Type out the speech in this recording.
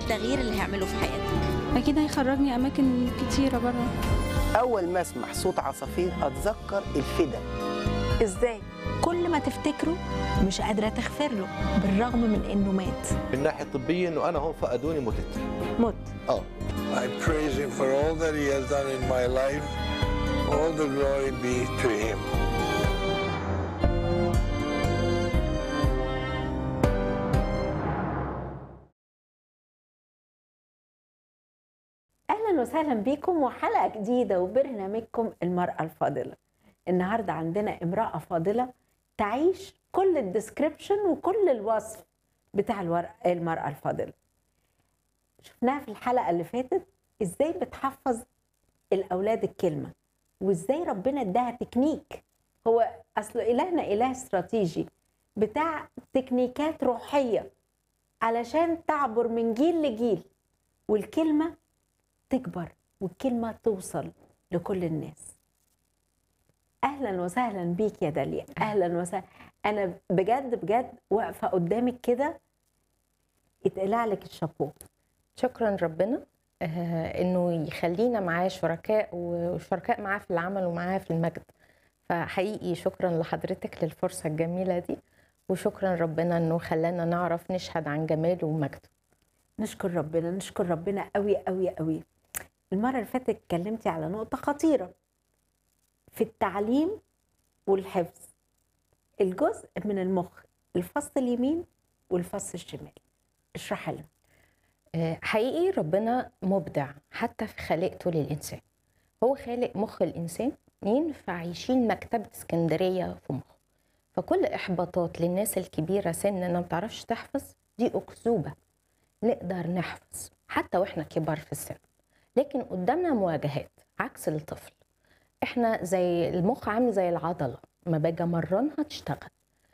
التغيير اللي هيعمله في حياتك اكيد هيخرجني اماكن كتيره بره اول ما اسمع صوت عصافير اتذكر الفدا ازاي كل ما تفتكره مش قادره تغفر له بالرغم من انه مات من الناحيه الطبيه انه انا هون فقدوني متت مت اه I praise him for all that he has done in my life. All the glory be to him. اهلا وسهلا بيكم وحلقه جديده وبرنامجكم المراه الفاضله النهارده عندنا امراه فاضله تعيش كل الديسكريبشن وكل الوصف بتاع الور- المراه الفاضله شفناها في الحلقه اللي فاتت ازاي بتحفظ الاولاد الكلمه وازاي ربنا اداها تكنيك هو اصل الهنا اله استراتيجي بتاع تكنيكات روحيه علشان تعبر من جيل لجيل والكلمه تكبر والكلمة توصل لكل الناس أهلا وسهلا بيك يا داليا أهلا وسهلا أنا بجد بجد واقفة قدامك كده يتقلع لك الشابو شكرا ربنا آه، انه يخلينا معاه شركاء وشركاء معاه في العمل ومعاه في المجد فحقيقي شكرا لحضرتك للفرصه الجميله دي وشكرا ربنا انه خلانا نعرف نشهد عن جماله ومجده نشكر ربنا نشكر ربنا قوي قوي قوي المرة اللي فاتت اتكلمتي على نقطة خطيرة في التعليم والحفظ الجزء من المخ الفص اليمين والفص الشمال اشرح لنا آه، حقيقي ربنا مبدع حتى في خلقته للإنسان هو خالق مخ الإنسان ينفع يشيل مكتبة اسكندرية في مخه فكل إحباطات للناس الكبيرة سن إنها ما بتعرفش تحفظ دي أكذوبة نقدر نحفظ حتى وإحنا كبار في السن لكن قدامنا مواجهات عكس الطفل إحنا زي المخ عامل زي العضلة ما باجي أمرنها تشتغل